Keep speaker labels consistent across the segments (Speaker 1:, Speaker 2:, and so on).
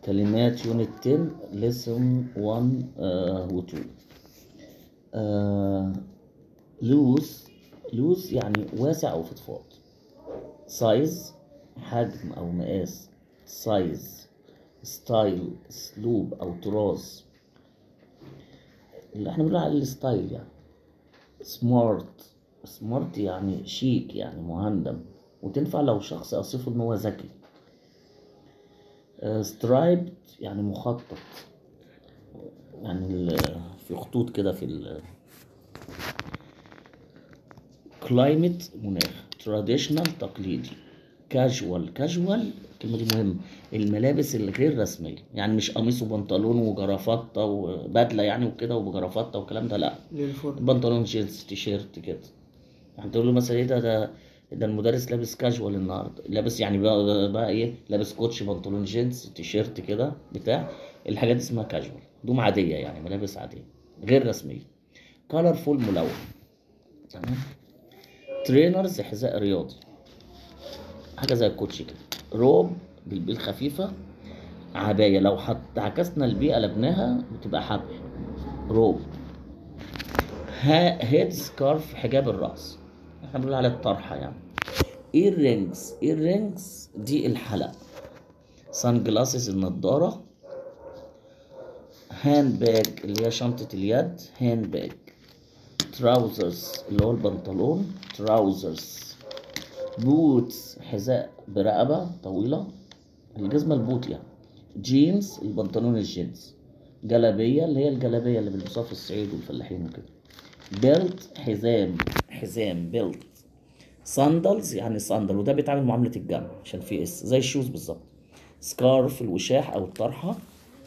Speaker 1: كلمات يونت 10 ليسون 1 و 2 آه لوز لوز يعني واسع او فضفاض سايز حجم او مقاس سايز ستايل اسلوب او طراز اللي احنا بنقول على الستايل يعني سمارت سمارت يعني شيك يعني مهندم وتنفع لو شخص اصفه ان هو ذكي سترايب يعني مخطط يعني ال- في خطوط كده في ال كلايمت مناخ تراديشنال تقليدي كاجوال كاجوال الكلمة دي مهمة الملابس الغير رسمية يعني مش قميص وبنطلون وجرافطة وبدلة يعني وكده وبجرافطة والكلام ده لا
Speaker 2: للفرن
Speaker 1: بنطلون جينز تيشيرت كده يعني تقول له مثلا ايه ده ده ده المدرس لابس كاجوال النهارده لابس يعني بقى, بقى ايه لابس كوتش بنطلون جينز تيشيرت كده بتاع الحاجات دي اسمها كاجوال هدوم عاديه يعني ملابس عاديه غير رسميه كولرفول ملون تمام ترينرز حذاء رياضي حاجه زي الكوتشي كده روب بالبيل خفيفه عبايه لو حط عكسنا البيئه قلبناها بتبقى حبل روب هيد سكارف حجاب الراس احنا بنقول على الطرحه يعني اير رينجز اير رينجز دي الحلق سان جلاسز النضاره هاند باج اللي هي شنطه اليد هاند باج تراوزرز اللي هو البنطلون تراوزرز بوتس حذاء برقبه طويله الجزمه البوت يعني جينز البنطلون الجينز جلابيه اللي هي الجلابيه اللي بيلبسوها في الصعيد والفلاحين وكده بيلت حزام حزام بيلت ساندلز يعني صندل وده بيتعامل معاملة الجمع عشان في اس زي الشوز بالظبط سكارف الوشاح او الطرحة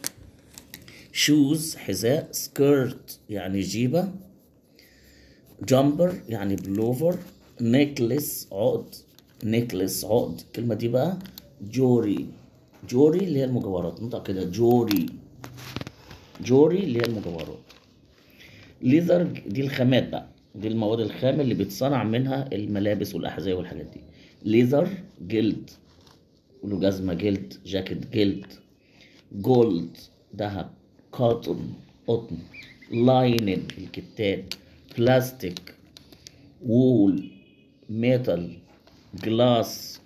Speaker 1: شوز حذاء سكيرت يعني جيبة جامبر يعني بلوفر نيكلس عقد نيكلس عقد الكلمة دي بقى جوري جوري اللي هي المجوهرات نطق كده جوري جوري اللي هي المجوهرات ليذر دي الخامات بقى دي المواد الخام اللي بيتصنع منها الملابس والأحذية والحاجات دي ليذر جلد له جزمة جلد جاكيت جلد جولد ذهب كوتون قطن لاينن الكتان بلاستيك وول ميتال جلاس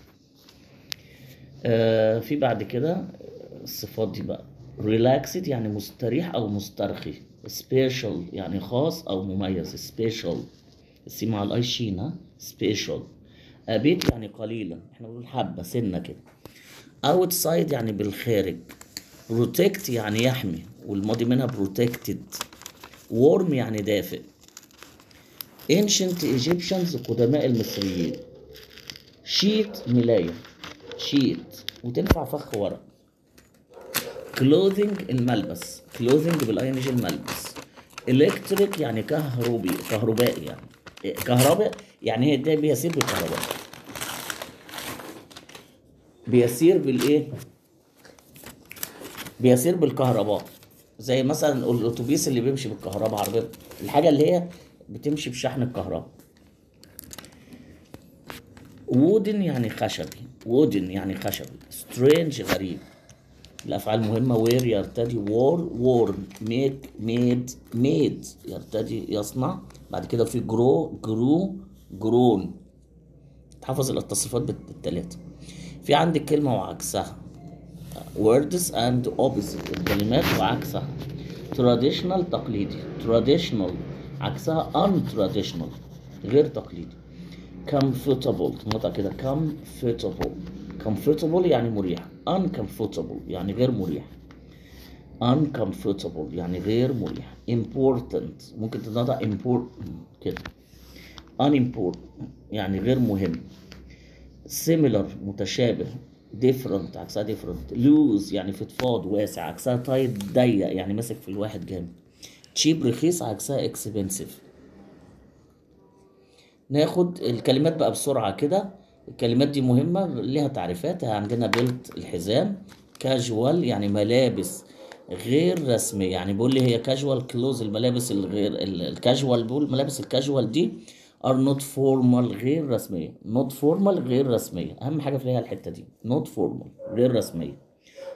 Speaker 1: آه في بعد كده الصفات دي بقى ريلاكسد يعني مستريح او مسترخي سبيشال يعني خاص او مميز سبيشال السي مع الاي شين ها سبيشال ابيت يعني قليلا احنا بنقول حبه سنه كده اوتسايد يعني بالخارج بروتكت يعني يحمي والماضي منها بروتكتد وورم يعني دافئ ancient Egyptians قدماء المصريين شيت ملاية شيت وتنفع فخ ورق كلوزنج الملبس كلوزنج بالاي ان جي الملبس الكتريك يعني كهربي كهربائي يعني إيه، كهرباء يعني هي ده بيسير بالكهرباء بيسير بالايه بيسير بالكهرباء زي مثلا الاتوبيس اللي بيمشي بالكهرباء عربيه الحاجه اللي هي بتمشي بشحن الكهرباء وودن يعني خشبي وودن يعني خشبي سترينج غريب الافعال مهمه وير يرتدي وور وورن ميك ميد ميد يرتدي يصنع بعد كده في جرو جرو جرون تحفظ التصريفات بالثلاثه في عندك كلمه وعكسها words and opposite الكلمات وعكسها traditional تقليدي traditional عكسها untraditional غير تقليدي comfortable تنطق كده comfortable comfortable يعني مريح uncomfortable يعني غير مريح uncomfortable يعني غير مريح important ممكن تنطق important كده unimportant يعني غير مهم similar متشابه different عكسها different loose يعني فضفاض واسع عكسها tight ضيق يعني ماسك في الواحد جامد cheap رخيص عكسها expensive ناخد الكلمات بقى بسرعة كده الكلمات دي مهمة ليها تعريفات عندنا بيلت الحزام كاجوال يعني ملابس غير رسمية يعني بيقول لي هي كاجوال كلوز الملابس الغير الكاجوال بيقول الملابس الكاجوال دي are not formal غير رسمية not formal غير رسمية أهم حاجة فيها الحتة دي not formal غير رسمية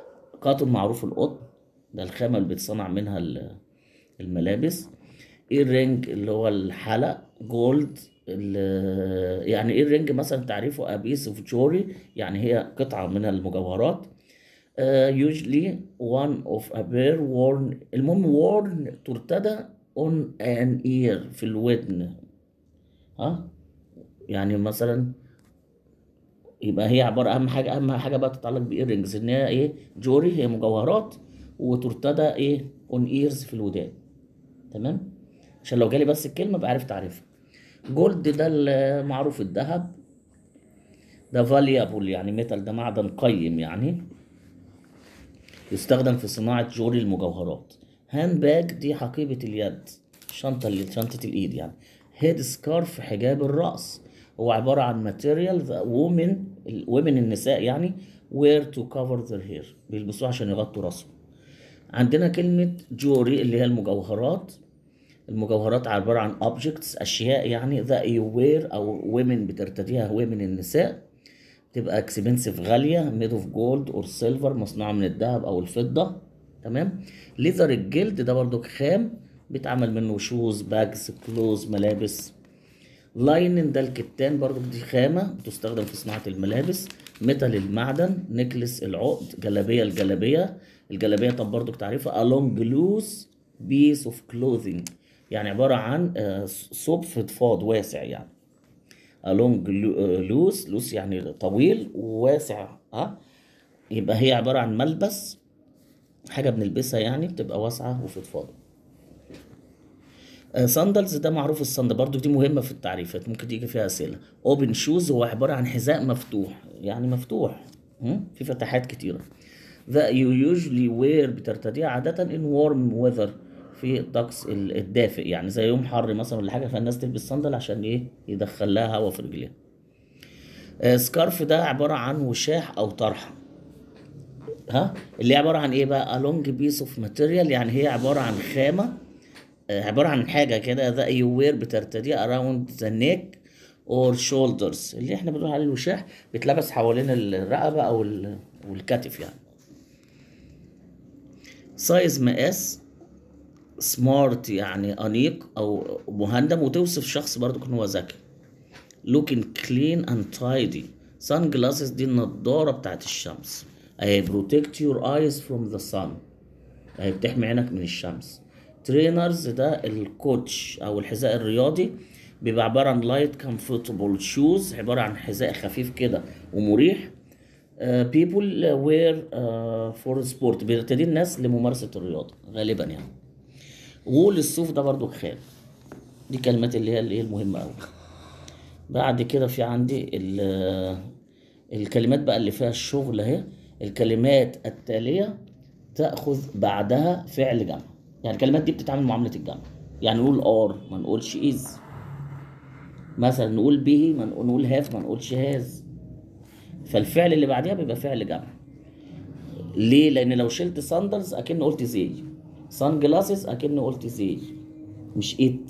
Speaker 1: كاتون معروف القطن ده الخامة اللي بيتصنع منها ال- الملابس ايرينج اللي هو الحلق جولد ال- يعني ايرينج مثلا تعريفه ابيس اوف جوري يعني هي قطعة من المجوهرات uh, usually one of a pair worn المهم worn ترتدى on an ear في الودن ها يعني مثلا يبقى هي عبارة أهم حاجة أهم حاجة بقى تتعلق بإيرنجز إن هي إيه جوري هي مجوهرات وترتدى إيه اون إيرز في الودان تمام عشان لو جالي بس الكلمة أبقى عارف تعريفها جولد ده المعروف الذهب ده فاليابل يعني ميتال ده معدن قيم يعني يستخدم في صناعة جوري المجوهرات هاند باج دي حقيبة اليد شنطة اللي شنطة الإيد يعني هيد سكارف حجاب الرأس هو عبارة عن ماتيريال وومن وومن النساء يعني wear to cover their hair بيلبسوها عشان يغطوا راسهم عندنا كلمة جوري اللي هي المجوهرات المجوهرات عبارة عن objects أشياء يعني that you wear أو women بترتديها women النساء تبقى اكسبنسيف غالية ميد اوف جولد اور سيلفر مصنوعة من الذهب أو الفضة تمام ليزر الجلد ده برضو خام بيتعمل منه شوز باجز كلوز ملابس لاينن ده الكتان برضو دي خامة تستخدم في صناعة الملابس ميتال المعدن نكلس العقد جلابية الجلابية الجلابية طب برضو تعريفها along loose piece of clothing يعني عبارة عن آه، ثوب فضفاض واسع يعني along loose loose يعني طويل وواسع ها يبقى هي عبارة عن ملبس حاجة بنلبسها يعني بتبقى واسعة وفضفاضة ساندلز ده معروف الصندل برضو دي مهمة في التعريفات ممكن تيجي فيها أسئلة اوبن شوز هو عبارة عن حذاء مفتوح يعني مفتوح هم؟ في فتحات كتيرة that you usually wear بترتديها عادة in warm weather في الطقس ال- الدافئ يعني زي يوم حر مثلا ولا حاجة فالناس تلبس صندل عشان ايه يدخل لها هوا في رجليها آه، سكارف ده عبارة عن وشاح أو طرحة ها اللي هي عبارة عن ايه بقى a long piece of material يعني هي عبارة عن خامة آه، عبارة عن حاجة كده that you wear بترتديها around the neck or shoulders اللي احنا بنقول عليه الوشاح بيتلبس حوالين الرقبة أو ال- والكتف يعني سايز مقاس سمارت يعني أنيق أو مهندم وتوصف شخص برضو إن هو ذكي looking clean and tidy sun glasses دي النضارة بتاعت الشمس أهي protect your eyes from the sun أهي بتحمي عينك من الشمس trainers ده الكوتش أو الحذاء الرياضي بيبقى عبارة عن light comfortable shoes عبارة عن حذاء خفيف كده ومريح Uh, people wear uh, for sport بيرتدي الناس لممارسة الرياضة غالبا يعني وول الصوف ده برضو خام دي كلمات اللي هي اللي هي المهمة أوي بعد كده في عندي ال- الكلمات بقى اللي فيها الشغل اهي الكلمات التالية تأخذ بعدها فعل جمع يعني الكلمات دي بتتعامل معاملة الجمع يعني نقول ار ما نقولش از مثلا نقول به ما نقول نقول هاف ما نقولش هاز فالفعل اللي بعديها بيبقى فعل جمع ليه لان لو شلت ساندلز اكن قلت زي سان جلاسز اكن قلت زي مش ات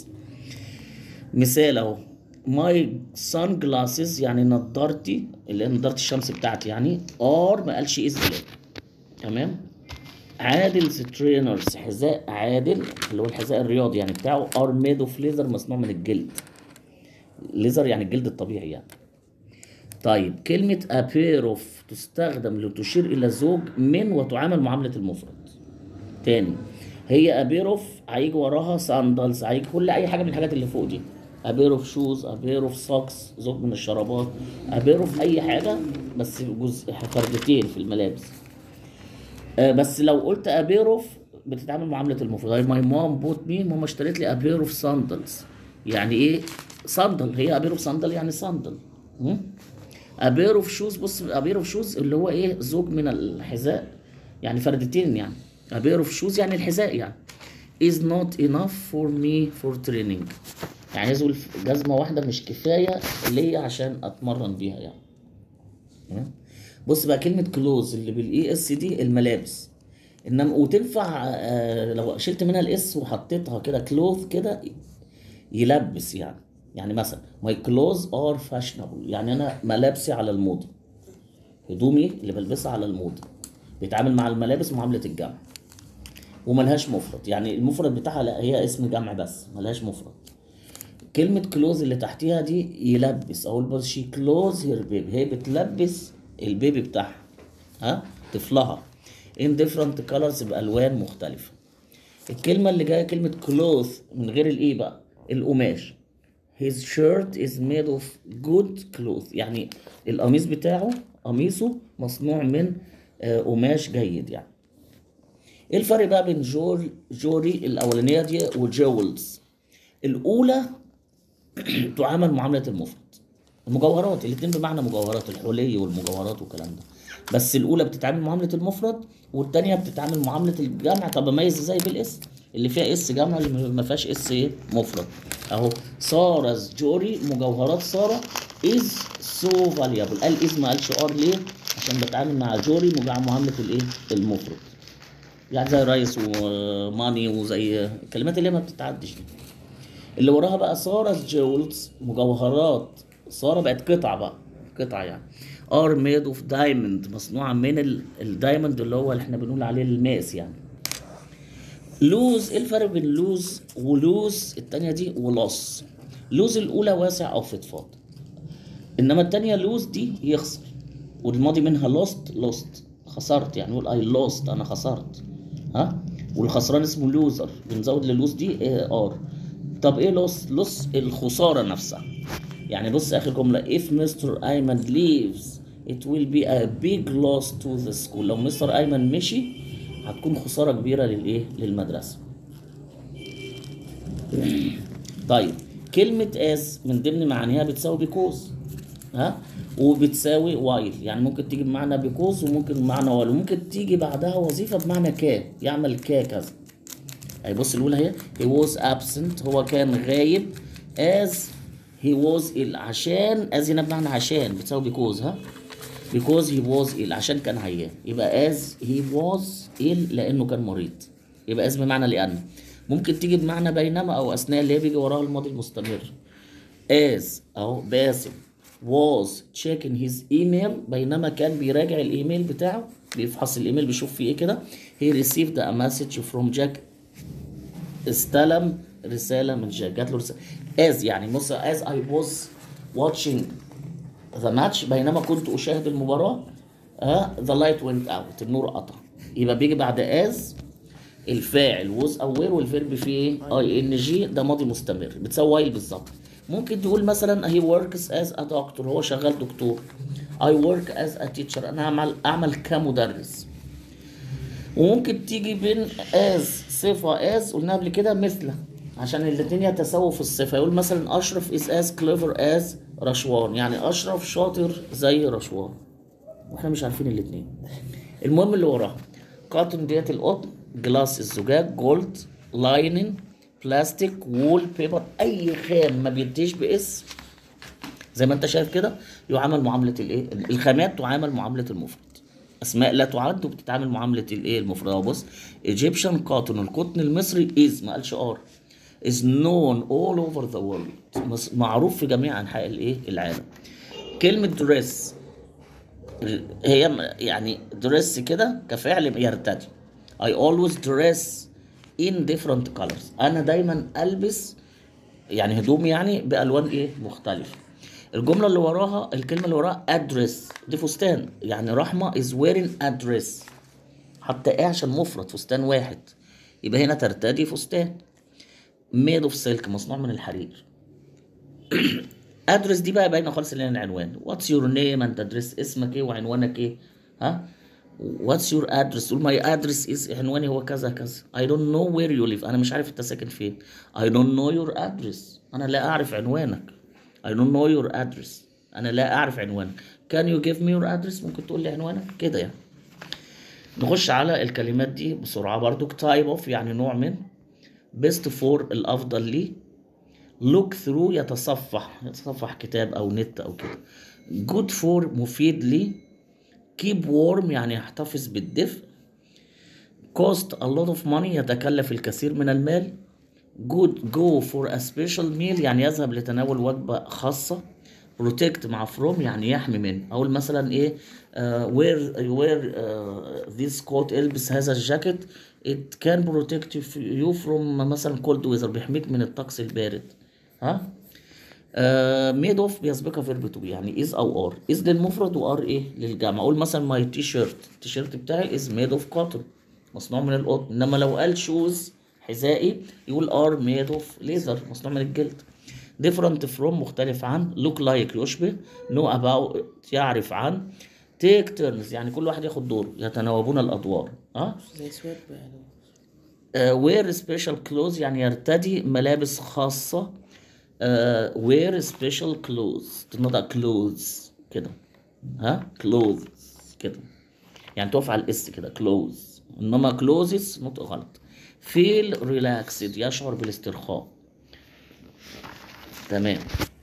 Speaker 1: مثال اهو ماي سان جلاسز يعني نضارتي اللي هي نضاره الشمس بتاعتي يعني ار ما قالش از تمام عادل ترينرز حذاء عادل اللي هو الحذاء الرياضي يعني بتاعه ار ميد اوف ليزر مصنوع من الجلد ليزر يعني الجلد الطبيعي يعني طيب كلمة a pair of تستخدم لتشير إلى زوج من وتعامل معاملة المفرد تاني هي a pair of هيجي وراها sandals هيجي كل أي حاجة من الحاجات اللي فوق دي a pair of shoes a pair of socks زوج من الشرابات a pair of أي حاجة بس جزء فردتين في الملابس آه، بس لو قلت a pair of بتتعامل معاملة المفرد هي my mom bought me ماما اشترت لي a pair of sandals يعني ايه صندل هي a pair of sandal يعني صندل م? a pair of shoes بص a pair of shoes اللي هو ايه زوج من الحذاء يعني فردتين يعني a pair of shoes يعني الحذاء يعني is not enough for me for training يعني يزول جزمة واحدة مش كفاية ليا عشان اتمرن بيها يعني تمام؟ بص بقى كلمة كلوز اللي بالاي اس دي الملابس انما وتنفع آه، لو شلت منها الاس وحطيتها كده كلوث كده يلبس يعني يعني مثلا ماي كلوز ار فاشنبل يعني انا ملابسي على الموضة هدومي اللي بلبسها على الموضة بيتعامل مع الملابس معامله الجمع وملهاش مفرد يعني المفرد بتاعها لا هي اسم جمع بس ملهاش مفرد كلمة كلوز اللي تحتيها دي يلبس أقول بص شي كلوز هير بيبي هي بتلبس البيبي بتاعها ها طفلها in different colors بألوان مختلفة الكلمة اللي جاية كلمة كلوث من غير الإيه بقى القماش his shirt is made of good cloth يعني القميص بتاعه قميصه مصنوع من آه، قماش جيد يعني ايه الفرق بقى بين جور جوري الاولانيه دي وجولز الاولى تعامل معامله المفرد المجوهرات الاثنين بمعنى مجوهرات الحلي والمجوهرات والكلام ده بس الاولى بتتعامل معامله المفرد والثانيه بتتعامل معامله الجمع طب اميز ازاي بالاسم اللي فيها اس جمع اللي ما فيهاش اس ايه مفرد اهو سارة جوري مجوهرات ساره از سو فاليبل قال از ما قالش ار ليه عشان بتعامل مع جوري مع معامله الايه المفرد يعني زي رايس وماني وزي الكلمات اللي هي ما بتتعدش دي اللي وراها بقى سارة جولز مجوهرات سارة بقت قطعة بقى قطعة يعني ار ميد اوف دايموند مصنوعة من ال- الدايموند اللي هو اللي احنا بنقول عليه الماس يعني لوز ايه الفرق بين لوز ولوز التانية دي ولوس لوز الأولى واسع أو فضفاض إنما التانية لوز دي يخسر والماضي منها لوست لوست خسرت يعني نقول اي لوست أنا خسرت ها والخسران اسمه لوزر بنزود للوز دي ار طب ايه لوس لوس الخسارة نفسها يعني بص آخر جملة if Mr. أيمن leaves it will be a big loss to the school لو مستر أيمن مشي هتكون خسارة كبيرة للإيه للمدرسة طيب كلمة as من ضمن معانيها بتساوي بيكوز ها وبتساوي وايل يعني ممكن تيجي بمعنى بيكوز وممكن بمعنى وايل وممكن تيجي بعدها وظيفة بمعنى كا يعمل كا كذا اي بص الاولى اهي he was absent هو كان غايب as he was ill عشان as هنا بمعنى عشان بتساوي because ها because he was ill عشان كان عيان يبقى as he was ill لانه كان مريض يبقى as بمعنى لان ممكن تيجي بمعنى بينما او اثناء اللي هي بيجي وراها الماضي المستمر as اهو باسم was checking his email بينما كان بيراجع الايميل بتاعه بيفحص الايميل بيشوف فيه ايه كده he received a message from Jack استلم رسالة من جاك جات له رسالة as يعني بص as I was watching the match بينما كنت أشاهد المباراة ها the light went out النور قطع يبقى بيجي بعد as الفاعل was aware والفيرب فيه ايه اي ان جي ده ماضي مستمر بتساوي وايل بالظبط ممكن تقول مثلا he works as a doctor هو شغال دكتور I work as a teacher انا اعمل اعمل كمدرس وممكن تيجي بين از صفة از قلنا قبل كده مثل عشان الاتنين يتساووا في الصفة يقول مثلا أشرف is as clever as رشوان يعني أشرف شاطر زي رشوان واحنا مش عارفين الاتنين المهم اللي وراها كاتون ديت القطن جلاس الزجاج جولد لاينن بلاستيك وول بيبر أي خام ما بينتهيش باسم زي ما انت شايف كده يعامل معاملة الايه الخامات تعامل معاملة المفرد اسماء لا تعد وبتتعامل معامله الايه المفرد اهو بص ايجيبشن كوتون القطن المصري از ما قالش ار is known all over the world مص- معروف في جميع انحاء الايه العالم كلمه دريس هي م- يعني دريس كده كفعل يرتدي I always dress in different colors انا دايما البس يعني هدوم يعني بالوان ايه مختلفه الجمله اللي وراها الكلمه اللي وراها ادرس دي فستان يعني رحمه is wearing ادرس حتى ايه عشان مفرد فستان واحد يبقى هنا ترتدي فستان made of silk مصنوع من الحرير ادرس دي بقى باينه خالص اللي هي العنوان واتس يور نيم انت ادرس اسمك ايه وعنوانك ايه ها واتس يور ادرس تقول ماي ادرس از عنواني هو كذا كذا اي دونت نو وير يو ليف انا مش عارف انت ساكن فين اي دونت نو يور ادرس انا لا اعرف عنوانك I don't know your address أنا لا أعرف عنوانك Can you give me your address ممكن تقول لي عنوانك كده يعني نخش على الكلمات دي بسرعة برضو type of يعني نوع من best for الأفضل لي look through يتصفح يتصفح كتاب أو نت أو كده good for مفيد لي keep warm يعني يحتفظ بالدفء cost a lot of money يتكلف الكثير من المال good go for a special meal يعني يذهب لتناول وجبة خاصة بروتكت مع فروم يعني يحمي منه اقول مثلا ايه وير وير ذيس كوت البس هذا الجاكيت it can protect you from مثلا cold weather بيحميك من الطقس البارد ها ميد اوف بيسبقها فيرب تو بي يعني از او ار از للمفرد وار ايه للجمع اقول مثلا ماي تي شيرت التيشيرت بتاعي از ميد اوف كوتن مصنوع من القطن انما لو قال شوز حذائي يقول ار ميد اوف ليزر مصنوع من الجلد different from مختلف عن look like يشبه know about يعرف عن take turns يعني كل واحد ياخد دوره يتناوبون الادوار اه
Speaker 2: زي سوات بقى
Speaker 1: uh, wear special clothes يعني يرتدي ملابس خاصة uh, wear special clothes تنطق clothes كده ها clothes كده يعني تقف على الاس كده clothes انما clothes نطق غلط feel relaxed يشعر بالاسترخاء تمام